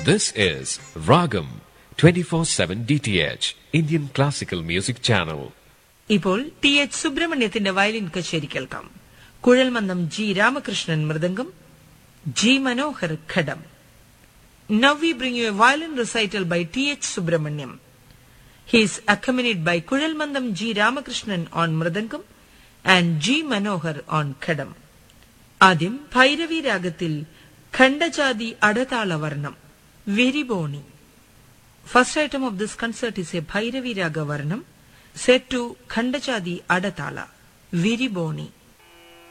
This is Ragam 24/7 DTH Indian Classical Music Channel. ഇപ്പോൾ T H സുബ്രഹ്മണ്യത്തിന്റെ violin കച്ചേരി കേൾക്കാം കുഴൽമന്ദം G Ramakrishnan mridangam G Manohar ഖഡം now we bring you A violin recital by T H Subrahmanyam he is അക്കമനിഡ് by കുഴൽമന്ദം G Ramakrishnan on mridangam and G Manohar on ഖഡം ആദ്യം ഭൈരവി രാഗത്തിൽ ഖണ്ഡജാതി അടതാള വർണ്ണം വിരിബോണി First item of this concert is a Bhairavi Raga Varnam set to Khandachadi Adatala, Viriboni.